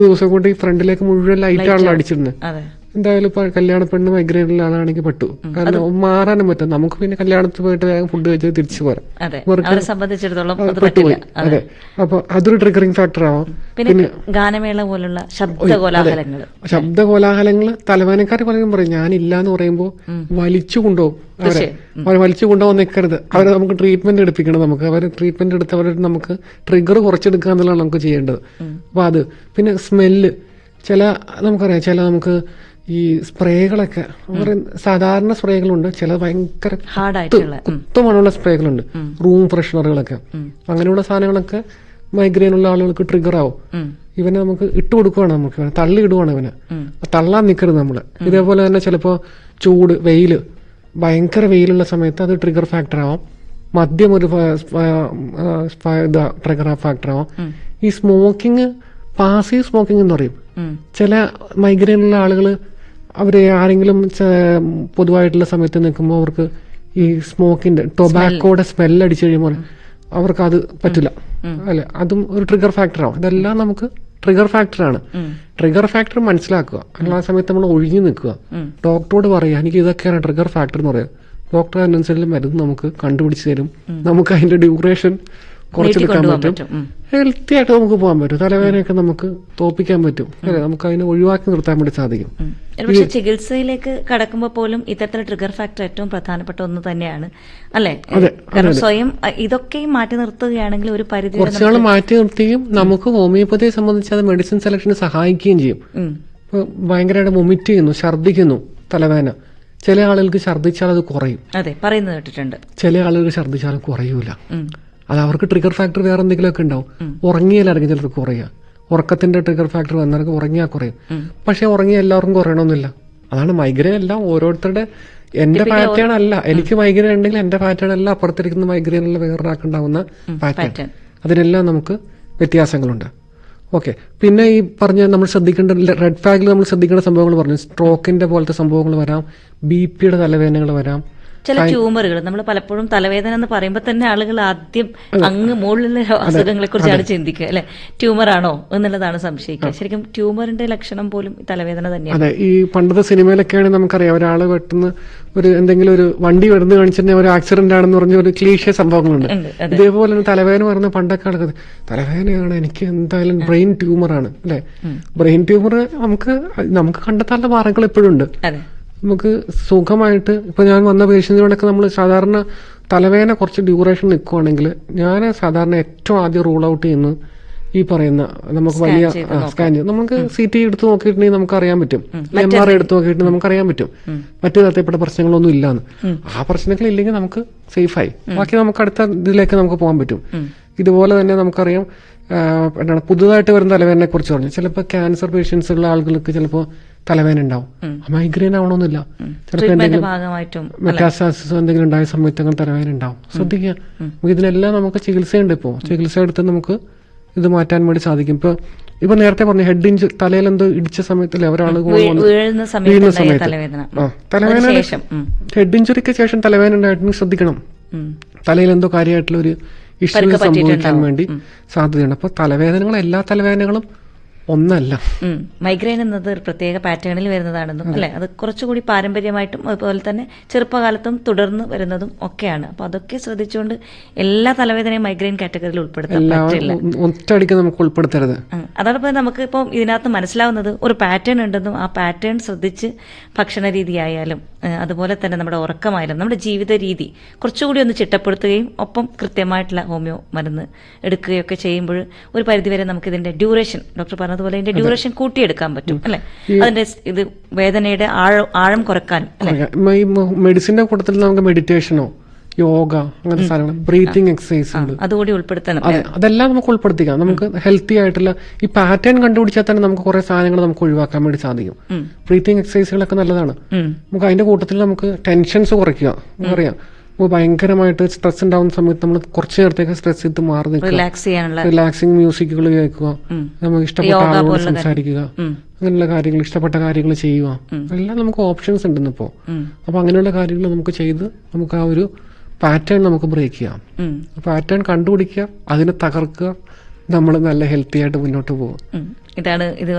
ദിവസം കൊണ്ട് ഈ ഫ്രണ്ടിലേക്ക് മുഴുവൻ ലൈറ്റ് ആണല്ലോ അടിച്ചിരുന്നത് അതെ എന്തായാലും ഇപ്പൊ കല്യാണ പെണ്ണ് മൈഗ്രൈനുള്ള ആളാണെങ്കിൽ പെട്ടു കാരണം മാറാനും പറ്റും നമുക്ക് പിന്നെ കല്യാണത്തിൽ പോയിട്ട് വേഗം ഫുഡ് കഴിച്ച് തിരിച്ചു പോരാം അതെ ഇവർക്ക് അവരെ സംബന്ധിച്ചിടത്തോളം അത് പെട്ടുപോയി പറ്റില്ല അതെ അപ്പൊ അതൊരു ട്രിഗറിങ് ഫാക്ടർ ആവാം പിന്നെ ഗാനമേള പോലുള്ള ശബ്ദ കോലാഹലങ്ങൾ ശബ്ദ കോലാഹലങ്ങള് തലവേനക്കാർ പലരും പറയും ഞാനില്ല എന്ന് പറയുമ്പോ വലിച്ചു കൊണ്ടുപോകും അവരെ അവർ വലിച്ചു കൊണ്ടുപോകാൻ നിൽക്കരുത് അവരെ നമുക്ക് ട്രീറ്റ്മെന്റ് എടുപ്പിക്കണം നമുക്ക് അവർ ട്രീറ്റ്മെന്റ് എടുത്ത് അവർ നമുക്ക് ട്രിഗർ കുറച്ചെടുക്കുക എന്നുള്ളതാണ് നമുക്ക് ചെയ്യേണ്ടത് അപ്പൊ അത് പിന്നെ സ്മെല്ല് ചില നമുക്കറിയാം ചില നമുക്ക് ഈ സ്പ്രേകളൊക്കെ പറയുന്ന സാധാരണ സ്പ്രേകളുണ്ട് ചില ഭയങ്കര ഹാർഡായിട്ടുള്ള കുത്തമണമുള്ള സ്പ്രേകളുണ്ട് റൂം ഫ്രഷ്നറുകളൊക്കെ അങ്ങനെയുള്ള സാധനങ്ങളൊക്കെ മൈഗ്രെയിൻ ഉള്ള ആളുകൾക്ക് ട്രിഗർ ആവും ഇവനെ നമുക്ക് ഇട്ട് കൊടുക്കുവാണ് നമുക്ക് ഇവനെ തള്ളി ഇടുവാണ് ഇവനെ തള്ളാൻ നിൽക്കരുത് നമ്മള് ഇതേപോലെ തന്നെ ചിലപ്പോ ചൂട് വെയില് ഭയങ്കര വെയിലുള്ള സമയത്ത് അത് ട്രിഗർ ഫാക്ടർ ആവാം മദ്യം ഒരു ട്രിഗർ ഫാക്ടർ ആവാം ഈ സ്മോക്കിംഗ് പാസീവ് സ്മോക്കിംഗ് എന്ന് പറയും ചില മൈഗ്രെയിൻ ഉള്ള ആളുകൾ അവര് ആരെങ്കിലും ച- പൊതുവായിട്ടുള്ള സമയത്ത് നിൽക്കുമ്പോൾ അവർക്ക് ഈ സ്മോക്കിന്റെ ടൊബാക്കോയുടെ സ്മെല്ല് അടിച്ചു കഴിയുമ്പോൾ അവർക്ക് അത് പറ്റില്ല അല്ലെ അതും ഒരു ട്രിഗർ ഫാക്ടർ ആവും ഇതെല്ലാം നമുക്ക് ട്രിഗർ ഫാക്ടറാണ് ട്രിഗർ ഫാക്ടർ മനസ്സിലാക്കുക അല്ല ആ സമയത്ത് നമ്മൾ ഒഴിഞ്ഞു നിൽക്കുക ഡോക്ടറോട് പറയുക എനിക്ക് ഇതൊക്കെയാണ് ട്രിഗർ ഫാക്ടർ എന്ന് പറയുക ഡോക്ടർ അതിനനുസരിച്ച് മരുന്ന് നമുക്ക് കണ്ടുപിടിച്ച് തരും നമുക്ക് അതിന്റെ ഡ്യൂറേഷൻ കുറച്ചെടുക്കാൻ കൊണ്ടുപോകാൻ പറ്റും പറ്റും ഉം. ഹെൽത്തി ആയിട്ട് നമുക്ക് പോകാൻ പറ്റും തലവേദനയൊക്കെ നമുക്ക് തോപ്പിക്കാൻ പറ്റും അല്ലെ നമുക്ക് അതിനെ ഒഴിവാക്കി നിർത്താൻ വേണ്ടി സാധിക്കും പക്ഷെ ചികിത്സയിൽ കടക്കുമ്പോൾ പോലും ഇത്തരത്തിലുള്ള ട്രിഗർ ഫാക്ടർ ഏറ്റവും പ്രധാനപ്പെട്ട ഒന്ന് തന്നെയാണ് അല്ലെ കാരണം സ്വയം അ, ഇതൊക്കെയും മാറ്റി നിർത്തുകയാണെങ്കിൽ ഒരു പരിധി വരെ കുറച്ചുനാൾ മാറ്റി നിർത്തുകയും നമുക്ക് ഹോമിയോപ്പതിയെ സംബന്ധിച്ച് അത് മെഡിസിൻ സെലക്ഷന് സഹായിക്കുകയും ചെയ്യും ഉം. ഇപ്പൊ ഭയങ്കരമായിട്ട് വൊമിറ്റ് ചെയ്യുന്നു ഛർദ്ദിക്കുന്നു തലവേദന ചില ആളുകൾക്ക് ഛർദ്ദിച്ചാൽ അത് കുറയും അതെ പറയുന്നത് കേട്ടിട്ടുണ്ട് ചില ആളുകൾക്ക് ഛർദ്ദിച്ചാൽ കുറയൂല ഉം. അത് അവർക്ക് ട്രിഗർ ഫാക്ടർ വേറെ എന്തെങ്കിലുമൊക്കെ ഉണ്ടാവും ഉറങ്ങിയാലായിരിക്കും ചിലർക്ക് കുറയുക ഉറക്കത്തിന്റെ ട്രിഗർ ഫാക്ടർ വന്നവർക്ക് ഉറങ്ങിയാൽ കുറയും പക്ഷെ ഉറങ്ങിയ എല്ലാവർക്കും കുറയണമെന്നില്ല അതാണ് മൈഗ്രെയിൻ എല്ലാം ഓരോരുത്തരുടെ എന്റെ പാറ്റേൺ അല്ല എനിക്ക് മൈഗ്രെയിൻ ഉണ്ടെങ്കിൽ എന്റെ പാറ്റേൺ അല്ല അപ്പുറത്തിരിക്കുന്ന മൈഗ്രെയിൻ ഉള്ള വേറൊരാൾക്കുണ്ടാവുന്ന പാറ്റേൺ pattern. അതിനെല്ലാം നമുക്ക് വ്യത്യാസങ്ങളുണ്ട് ഓക്കെ പിന്നെ ഈ പറഞ്ഞ നമ്മൾ ശ്രദ്ധിക്കേണ്ട റെഡ് ഫ്ലാഗിൽ നമ്മൾ ശ്രദ്ധിക്കേണ്ട സംഭവങ്ങൾ പറഞ്ഞു സ്ട്രോക്കിന്റെ പോലത്തെ സംഭവങ്ങൾ വരാം ബി പിയുടെ തലവേദനകൾ വരാം ചില ട്യൂമറുകൾ നമ്മൾ പലപ്പോഴും തലവേദന എന്ന് പറയുമ്പോൾ തന്നെ ആളുകൾ ആദ്യം അങ്ങ് മുകളിലുള്ള അസുഖങ്ങളെ കുറിച്ചാണ് ചിന്തിക്കുക അല്ലെ ട്യൂമർ ആണോ എന്നുള്ളതാണ് സംശയിക്കുക ശരിക്കും ട്യൂമറിന്റെ ലക്ഷണം പോലും ഈ തലവേദന തന്നെയാണ് അതെ ഈ പണ്ടത്തെ സിനിമയിലൊക്കെയാണെങ്കിൽ നമുക്കറിയാം ഒരാള് പെട്ടെന്ന് ഒരു എന്തെങ്കിലും ഒരു വണ്ടി വെറുതെ കാണിച്ചിട്ടുണ്ടെങ്കിൽ ഒരു ആക്സിഡന്റ് ആണെന്ന് പറഞ്ഞ ഒരു ക്ലീഷ സംഭവങ്ങളുണ്ട് ഉണ്ട്, അതെ. ഇതേപോലെ തന്നെ തലവേദന പറയുന്ന പണ്ടൊക്കെ ആൾക്കാർ തലവേദനയാണ് എനിക്ക് എന്തായാലും ബ്രെയിൻ ട്യൂമർ ആണ് അല്ലെ ബ്രെയിൻ ട്യൂമർ നമുക്ക് നമുക്ക് കണ്ടെത്താനുള്ള മാർഗങ്ങൾ എപ്പോഴും ഉണ്ട് അതെ നമുക്ക് സുഖമായിട്ട് ഇപ്പൊ ഞാൻ വന്ന പേഷ്യൻസിനോടൊക്കെ നമ്മൾ സാധാരണ തലവേദന കുറച്ച് ഡ്യൂറേഷൻ നിൽക്കുവാണെങ്കിൽ ഞാൻ സാധാരണ ഏറ്റവും ആദ്യം റൂൾ ഔട്ട് ചെയ്യുന്നത് ഈ പറയുന്ന നമുക്ക് വലിയ സ്കാൻ ചെയ്ത് നമുക്ക് സി ടി എടുത്ത് നോക്കിയിട്ടുണ്ടെങ്കിൽ നമുക്ക് അറിയാൻ പറ്റും എം ആർ എടുത്ത് നോക്കിയിട്ട് നമുക്ക് അറിയാൻ പറ്റും മറ്റു തരത്തിൽപ്പെട്ട പ്രശ്നങ്ങളൊന്നും ഇല്ലാന്ന് ആ പ്രശ്നങ്ങൾ ഇല്ലെങ്കിൽ നമുക്ക് സേഫായി ബാക്കി നമുക്ക് അടുത്ത ഇതിലേക്ക് നമുക്ക് പോകാൻ പറ്റും ഇതുപോലെ തന്നെ നമുക്കറിയാം ആ, എന്താണ് പുതുതായിട്ട് വരുന്ന തലവേദനയെ കുറിച്ച് പറഞ്ഞു ചിലപ്പോൾ ക്യാൻസർ പേഷ്യൻസ് ഉള്ള ആളുകൾക്ക് ചിലപ്പോൾ തലവേദന ഉണ്ടാവും മൈഗ്രെയിൻ ആവണമെന്നില്ല ചിലപ്പോൾ ട്രീറ്റ്മെന്റ് ഭാഗമായിട്ടും മെറ്റാസ്റ്റാസിസ് എന്തെങ്കിലും ഉണ്ടായ സമയത്ത് അങ്ങനെ തലവേദന ഉണ്ടാവും ശ്രദ്ധിക്കുക നമുക്ക് ഇതിനെല്ലാം നമുക്ക് ചികിത്സയുണ്ട് ഇപ്പോൾ ചികിത്സ എടുത്ത് നമുക്ക് ഇത് മാറ്റാൻ വേണ്ടി സാധിക്കും ഇപ്പൊ ഇപ്പൊ നേരത്തെ പറഞ്ഞു ഹെഡ് ഇഞ്ച് തലയിൽ എന്തോ ഇടിച്ച സമയത്തല്ലേ ഒരാൾ വീഴുന്ന വീഴുന്ന സമയത്ത് സമയത്ത് തലവേദന ആ തലവേദന ശേഷം ഉം. ഹെഡ് ഇഞ്ചുറിക്ക് ശേഷം തലവേദന ഉണ്ടായിട്ടുണ്ടെങ്കിൽ ശ്രദ്ധിക്കണം ഉം. തലയിൽ എന്തോ കാര്യമായിട്ടുള്ള ഒരു ഇഷ്യൂ സംഭവിക്കാൻ വേണ്ടി സാധ്യതയുണ്ട് അപ്പൊ തലവേദനകൾ എല്ലാ തലവേദനകളും ഒന്നല്ല ഉം. മൈഗ്രെയിൻ എന്നത് ഒരു പ്രത്യേക പാറ്റേണിൽ വരുന്നതാണെന്നും അല്ലെ അത് കുറച്ചുകൂടി പാരമ്പര്യമായിട്ടും അതുപോലെ തന്നെ ചെറുപ്പകാലത്തും തുടർന്ന് വരുന്നതും ഒക്കെയാണ് അപ്പൊ അതൊക്കെ ശ്രദ്ധിച്ചുകൊണ്ട് എല്ലാ തലവേദനയും മൈഗ്രെയിൻ കാറ്റഗറിയിൽ ഉൾപ്പെടുത്താൻ പറ്റില്ല എല്ലാവരും ഒറ്റയടിക്ക് നമുക്ക് ഉൾപ്പെടുത്തരുത് ഉം. അതോടൊപ്പം നമുക്ക് ഇപ്പം ഇതിനകത്ത് മനസ്സിലാവുന്നത് ഒരു പാറ്റേൺ ഉണ്ടെന്നും ആ പാറ്റേൺ ശ്രദ്ധിച്ച് ഭക്ഷണ രീതിയായാലും ഏഹ്, അതുപോലെ തന്നെ നമ്മുടെ ഉറക്കമായാലും നമ്മുടെ ജീവിത രീതി കുറച്ചുകൂടി ഒന്ന് ചിട്ടപ്പെടുത്തുകയും ഒപ്പം കൃത്യമായിട്ടുള്ള ഹോമിയോ മരുന്ന് എടുക്കുകയൊക്കെ ചെയ്യുമ്പോൾ ഒരു പരിധിവരെ നമുക്ക് ഇതിന്റെ ഡ്യൂറേഷൻ ഡോക്ടർ പറഞ്ഞതുപോലെ ഇതിന്റെ ഡ്യൂറേഷൻ കൂട്ടിയെടുക്കാൻ പറ്റും അല്ലെ അതിന്റെ സ് ഇത് വേദനയുടെ ആഴം ആഴം കുറക്കാനും അല്ലെ ഈ മെഡിസിന്റെ കൂട്ടത്തിൽ നമുക്ക് മെഡിറ്റേഷനോ യോഗ അങ്ങനത്തെ സാധനങ്ങൾ ബ്രീത്തിങ് എക്സസൈസുകൾ അതുകൂടി ഉൾപ്പെടുത്തണം അതെ അതെല്ലാം നമുക്ക് ഉൾപ്പെടുത്തിക്കാം നമുക്ക് ഹെൽത്തി ആയിട്ടുള്ള ഈ പാറ്റേൺ കണ്ടുപിടിച്ചാൽ തന്നെ നമുക്ക് കുറെ സാധനങ്ങൾ നമുക്ക് ഒഴിവാക്കാൻ വേണ്ടി സാധിക്കും ഉം. ബ്രീത്തിങ് എക്സസൈസുകളൊക്കെ നല്ലതാണ് ഉം. നമുക്ക് അതിന്റെ കൂട്ടത്തിൽ നമുക്ക് ടെൻഷൻസ് കുറയ്ക്കുക നമുക്കറിയാം നമുക്ക് ഭയങ്കരമായിട്ട് സ്ട്രെസ് ഉണ്ടാവുന്ന സമയത്ത് നമ്മൾ കുറച്ച് നേരത്തേക്ക് സ്ട്രെസ് ചെയ്ത് മാറി നിൽക്കുക റിലാക്സ് ചെയ്യാനുള്ള റിലാക്സിങ് മ്യൂസിക്കുകൾ കേൾക്കുക ഉം. നമുക്ക് ഇഷ്ടപ്പെട്ട യോഗ ആളോട് പോലുള്ള സംസാരിക്കുക ഉം. അങ്ങനെയുള്ള കാര്യങ്ങൾ ഇഷ്ടപ്പെട്ട കാര്യങ്ങൾ ചെയ്യുക എല്ലാം നമുക്ക് ഓപ്ഷൻസ് ഉണ്ട് ഇന്നിപ്പോ ഉം. അപ്പൊ അങ്ങനെയുള്ള കാര്യങ്ങൾ നമുക്ക് ചെയ്ത് നമുക്ക് ആ ഒരു പാറ്റേൺ നമുക്ക് ബ്രേക്ക് ചെയ്യാം ഉം. പാറ്റേൺ കണ്ടുപിടിക്കുക അതിനെ തകർക്കുക നമ്മൾ നല്ല ഹെൽത്തി ആയിട്ട് മുന്നോട്ട് പോകും ഉം. ഇതാണ് ഇത്